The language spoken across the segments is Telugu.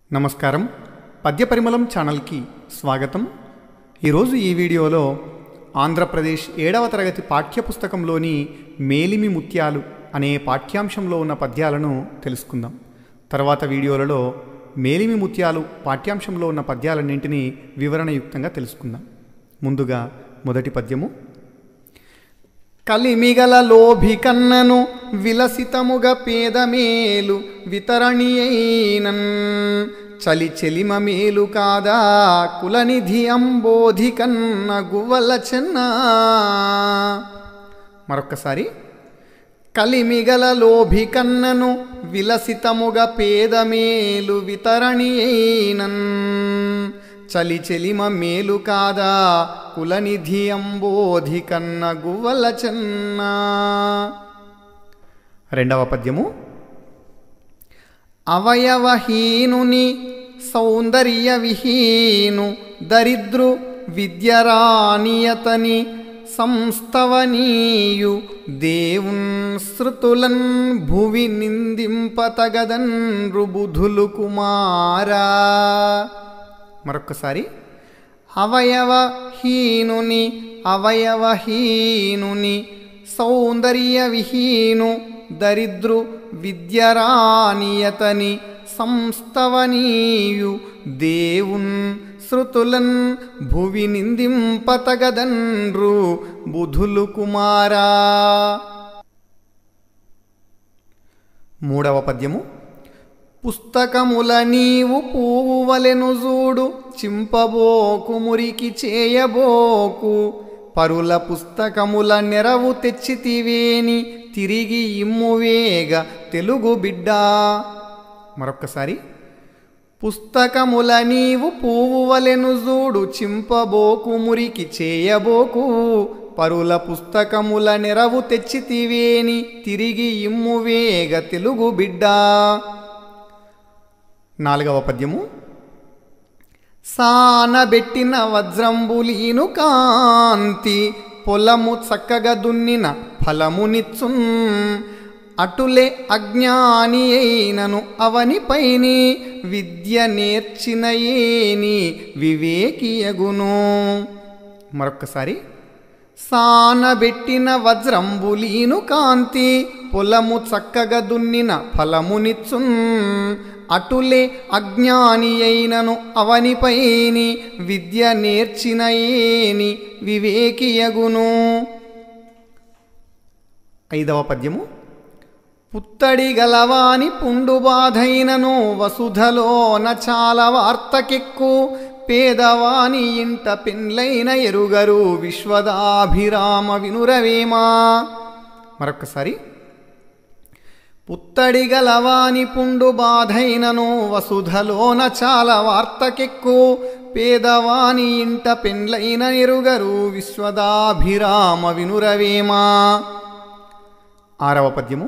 నమస్కారం పద్యపరిమళం ఛానల్కి స్వాగతం ఈరోజు ఈ వీడియోలో ఆంధ్రప్రదేశ్ ఏడవ తరగతి పాఠ్యపుస్తకంలోని మేలిమి ముత్యాలు అనే పాఠ్యాంశంలో ఉన్న పద్యాలను తెలుసుకుందాం తర్వాత వీడియోలలో మేలిమి ముత్యాలు పాఠ్యాంశంలో ఉన్న పద్యాలన్నింటినీ వివరణయుక్తంగా తెలుసుకుందాం ముందుగా మొదటి పద్యము కలిమిగల లోభి కన్నను విలసితముగ పేదమేలు వితరణి అయినన్ చలి చెలిమ మేలు కాదా కులనిధి అంబోధి కన్న గువ్వల చెన్న మరొక్కసారి కలిమిగల లోభి కన్నను విలసితముగ పేదమేలు వితరణి అయినన్ చలి చెలిమ మేలు కాదా కులనిధి అంబోధి కన్న గువ్వల చెన్న రెండవ పద్యము అవయవహీనుని సౌందర్య విహీను దరిద్రు విద్యరానియతని సంస్తవనీయు దేవున్ శృతులన్ భువి నిందింపతగదన్ రుబుధులు కుమారా మరొక్కసారి అవయవహీనుని అవయవహీనుని సౌందర్య విహీను దరిద్రు విద్యరానియతని సంస్తవనీయు దేవున్ శృతులన్ భువి నిందింపతగదన్రు బుధులు కుమారా మూడవ పద్యము పుస్తకముల నీవు పువ్వు వలెను చూడు చింపబోకు మురికి చేయబోకు పరుల పుస్తకముల నెరవు తెచ్చితివేని తిరిగి ఇమ్మువేగ తెలుగు బిడ్డ మరొక్కసారి పుస్తకముల నీవు పువ్వు వలెను చూడు చింపబోకు మురికి చేయబోకు పరుల పుస్తకముల నెరవు తెచ్చితివేని తిరిగి ఇమ్మువేగ తెలుగు బిడ్డ నాలుగవ పద్యము సానబెట్టిన వజ్రంబులీను కాంతి పొలము చక్కగా దున్నిన ఫలమునిచ్చున్ అటులే అజ్ఞాని అయినను అవనిపైని విద్య నేర్చిన ఏని వివేకియగును మరొక్కసారి సానబెట్టిన వజ్రంబులీను కాంతి పొలము చక్కగా దున్నిన ఫలమునిచ్చున్ అటులే అజ్ఞాని అయినను అవనిపైని విద్య నేర్చిన ఏని వివేకియగును ఐదవ పద్యము పుత్తడి గలవాని పుండు బాధైనను వసుధలోన చాలా వార్తకెక్కు పేదవాని ఇంట పెన్లైన ఎరుగరు విశ్వదాభిరామ వినురవేమా మరొక్కసారి పుత్తడి గలవాని పుండు బాధైనను వసుధలోన చాలా వార్తకెక్కు పేదవాని ఇంట పెండ్లైన ఎరుగరు విశ్వదాభిరామ వినురవేమా ఆరవ పద్యము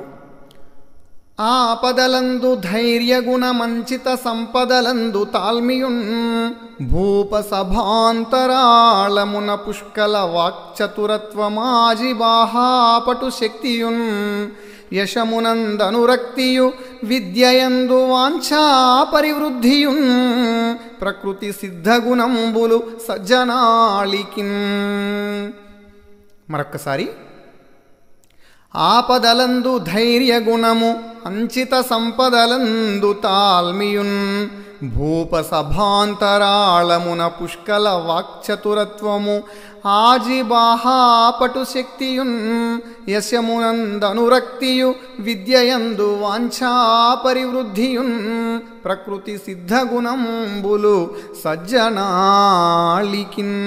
ఆపదలందు ధైర్యగుణ మంచిత సంపదలందు తాల్మియున్ భూప సభాంతరాళమున పుష్కల వాక్చతురత్వమాజి బాహాపటు శక్తియున్ యశమునందనురక్తియు విద్యయందు వాంఛా పరివృద్ధియున్ ప్రకృతి సిద్ధగుణంబులు సజ్జనాళికిన్ మరొక్కసారి ఆపదలందు ధైర్యగుణము అంచిత సంపదలందు తాల్మియున్ భూప సభాంతరాళమున పుష్కల వాక్చతురత్వము ఆజిబాహాపటు శక్తియున్ యశమునందనురక్తియు విద్యయందు వాంఛా పరివృద్ధియున్ ప్రకృతి సిద్ధగుణంబులు సజ్జనాళికిన్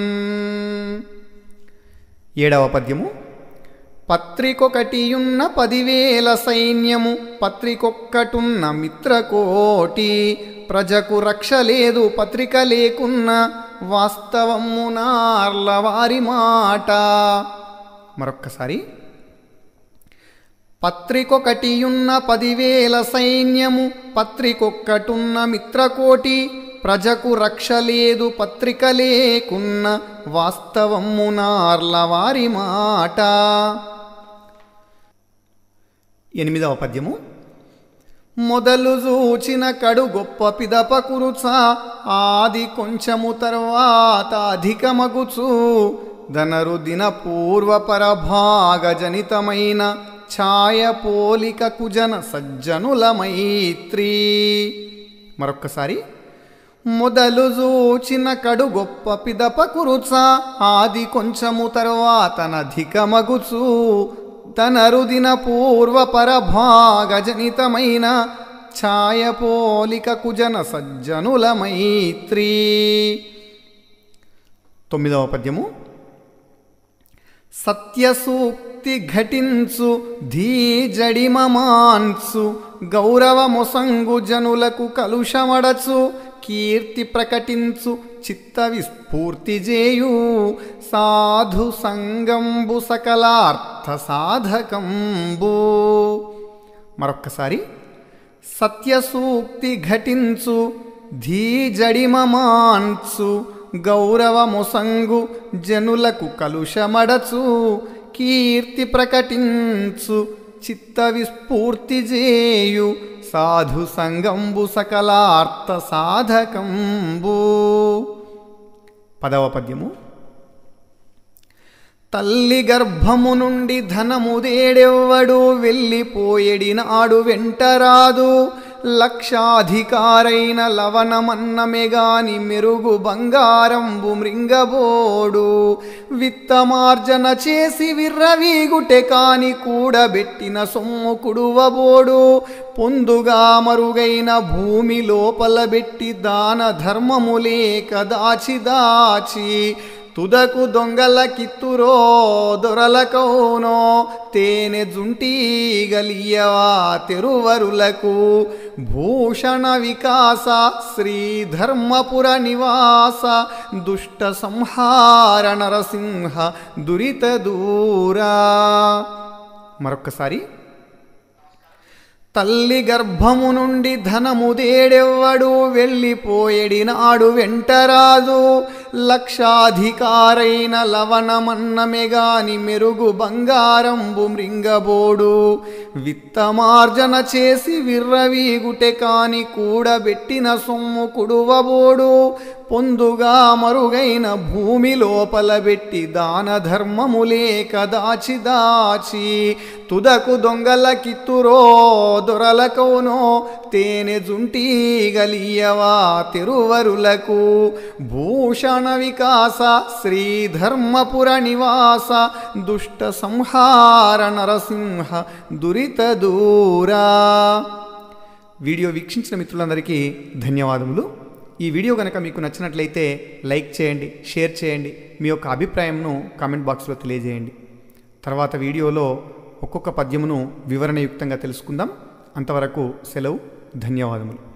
ఏడవ పద్యము పత్రికొకటియున్న పదివేల సైన్యము పత్రికొక్కటున్న మిత్రకోటి ప్రజకు రక్ష లేదు పత్రిక లేకున్న వాస్తవమునార్ల వారి మాట మరొక్కసారి పత్రికొకటియున్న పదివేల సైన్యము పత్రికొక్కటున్న మిత్రకోటి ప్రజకు రక్ష లేదు పత్రిక లేకున్న వాస్తవమునార్ల వారి మాట ఎనిమిదవ పద్యము మొదలు చూచిన కడు గొప్ప పిదప కురుచ ఆది కొంచెము తర్వాత అధికమగుచు ధనరు దిన పూర్వపర భాగజనితమైన ఛాయ పోలిక కుజన సజ్జనుల మైత్రీ మరొక్కసారి మొదలు చూచిన కడు గొప్ప పిదప కురుచ ఆది కొంచెము తర్వాత నధికమగుచు తనరుదిన పూర్వపర భాగజనితమైన ఛాయ పోలిక కుజన సజ్జనుల మైత్రీ తొమ్మిదవ పద్యము సత్యసూక్తి ఘటించు ధీజడిమమాన్సు గౌరవమొసంగు జనులకు కలుషమడచు కీర్తి ప్రకటించు చిత్త విస్ఫూర్తి చేయు సాధు సంగంబు సకలార్థ సాధకంబు మరొక్కసారి సత్యసూక్తి ఘటించు ధీజడిమమాన్సు గౌరవమొసంగు జనులకు కలుషమడచు కీర్తి ప్రకటించు చిత్త విస్ఫూర్తి చేయు సాధు సంగంబు సకలార్థ సాధకంబు పదవ పద్యము తల్లి గర్భము నుండి ధనముదేడెవ్వడు వెళ్ళిపోయేడినాడు వెంటరాదు లక్షాధికారైన లవణమన్నమెగాని మెరుగు బంగారంబు మృంగబోడు విత్తమార్జన చేసి విర్రవీగుటె కాని కూడబెట్టిన సొమ్ము కుడువబోడు పొందుగా మరుగైన భూమి లోపల పెట్టి దాన ధర్మము లేక దాచి దాచి తుదకు దొంగల కిత్తురో దొరలకౌనో తేనె జుంటీగలియవా తెరువరులకు భూషణ వికాస శ్రీధర్మపుర నివాస దుష్ట సంహార నరసింహ దురిత దూరా మరొక్కసారి తల్లి గర్భము నుండి ధనముదేడెవ్వడు వెళ్ళిపోయేడినాడు వెంటరాదు లక్షాధికారైన లవణమన్నమెగాని మెరుగు బంగారంబు మృంగబోడు విత్తమార్జన చేసి విర్రవీగుటె కాని కూడబెట్టిన సొమ్ము కుడువబోడు పొందుగా మరుగైన భూమి లోపల పెట్టి దాన ధర్మము లేక దాచి దాచి తుదకు దొంగల కిత్తురో దొరలకౌనో తేనె జుంటీగలియవా తిరువరులకు భూషణ వికాస శ్రీధర్మపుర నివాస దుష్ట సంహార నరసింహ దురిత దూరా వీడియో వీక్షించిన మిత్రులందరికీ ధన్యవాదములు ఈ వీడియో కనుక మీకు నచ్చినట్లయితే లైక్ చేయండి షేర్ చేయండి మీ యొక్క అభిప్రాయంను కామెంట్ బాక్స్లో తెలియజేయండి తర్వాత వీడియోలో ఒక్కొక్క పద్యమును వివరణయుక్తంగా తెలుసుకుందాం అంతవరకు సెలవు ధన్యవాదములు